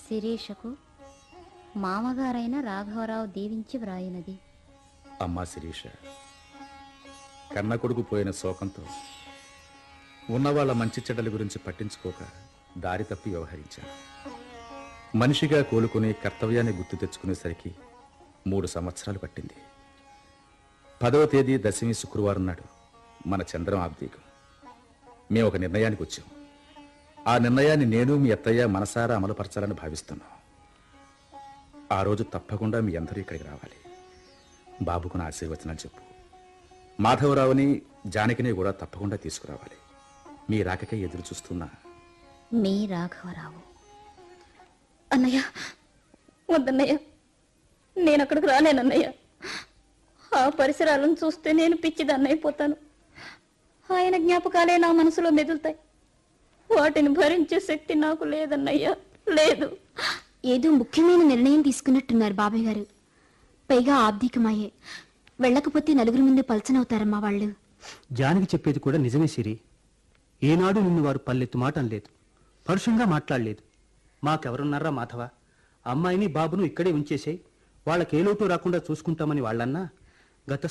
శిరీషకు మామగారైన రాఘవరావు దీవించి వ్రాయినది అమ్మా శిరీష కన్న కొడుకు పోయిన శోకంతో ఉన్నవాళ్ల మంచి చెడ్డల గురించి పట్టించుకోక దారి తప్పి వ్యవహరించాను మనిషిగా కోలుకుని కర్తవ్యాన్ని గుర్తు తెచ్చుకునేసరికి మూడు సంవత్సరాలు పట్టింది పదవ తేదీ దశమి శుక్రవారం నాడు మన చంద్రం ఆబ్దీకం మేము ఒక నిర్ణయానికి వచ్చాం ఆ నిర్ణయాన్ని నేను మీ అత్తయ్య మనసారా అమలుపరచాలని భావిస్తున్నాం ఆ రోజు తప్పకుండా మీ అందరూ ఇక్కడికి రావాలి బాబుకు నా ఆశీర్వచనాలు చెప్పు మాధవరావుని జానకిని కూడా తప్పకుండా తీసుకురావాలి మీ రాకకే ఎదురు చూస్తున్నా మీ రాఘవరావు అన్నయ్య వద్దన్నయ్య నేను అక్కడికి రాలేనన్నయ్య ఆ పరిసరాలను చూస్తే నేను పిచ్చిదన్నైపోతాను ఆయన జ్ఞాపకాలే నా మనసులో మెదులుతాయి వాటిని భరించే శక్తి నాకు లేదన్నయ్య లేదు ఏదో ముఖ్యమైన నిర్ణయం తీసుకున్నట్టున్నారు బాబాయ్ గారు పైగా ఆబ్దికమయ్యే వెళ్ళకపోతే నలుగురి ముందే పలచనవుతారమ్మా వాళ్ళు జానకి చెప్పేది కూడా నిజమే సిరి ఏనాడు నిన్ను వారు పల్లెత్తు మాట అనలేదు పరుషంగా మాట్లాడలేదు మాకెవరున్నారా మాధవ అమ్మాయిని బాబును ఇక్కడే ఉంచేసేయ్ వాళ్ళకి ఏ లోటు రాకుండా చూసుకుంటామని వాళ్ళన్నా